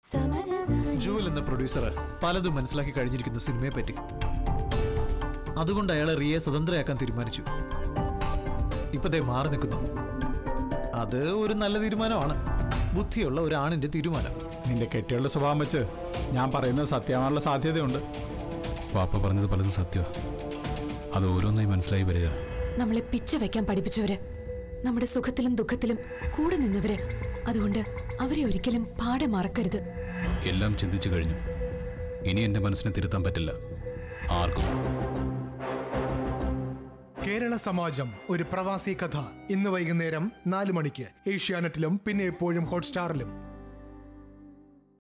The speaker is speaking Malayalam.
ജൂൽ എന്ന പ്രൊഡ്യൂസർ പലതും മനസ്സിലാക്കി കഴിഞ്ഞിരിക്കുന്നു സിനിമയെ പറ്റി അതുകൊണ്ട് അയാളെ റിയയെ സ്വതന്ത്രയാക്കാൻ തീരുമാനിച്ചു ഇപ്പതേ മാറി നിൽക്കുന്നു അത് ഒരു നല്ല തീരുമാനമാണ് ബുദ്ധിയുള്ള ഒരു ആണിന്റെ തീരുമാനം നിന്റെ കെട്ടിയുള്ള സ്വഭാവം വെച്ച് ഞാൻ പറയുന്നത് സത്യമാണുള്ള സാധ്യതയുണ്ട് പാപ്പ പറഞ്ഞത് പലതും സത്യമാണ് അത് ഓരോന്നായി മനസ്സിലായി വരിക നമ്മളെ പിച്ച വെക്കാൻ പഠിപ്പിച്ചവര് നമ്മുടെ സുഖത്തിലും ദുഃഖത്തിലും കൂടെ നിന്നവര് അതുകൊണ്ട് അവരെ ഒരിക്കലും പാടെ മറക്കരുത് എല്ലാം ചിന്തിച്ചു കഴിഞ്ഞു ഇനി എൻ്റെ മനസ്സിനെ തിരുത്താൻ പറ്റില്ല ആർക്കും കേരള സമാജം ഒരു പ്രവാസി കഥ ഇന്ന് വൈകുന്നേരം നാല് മണിക്ക് ഏഷ്യാനെറ്റിലും പിന്നെ എപ്പോഴും ഹോട്ട്സ്റ്റാറിലും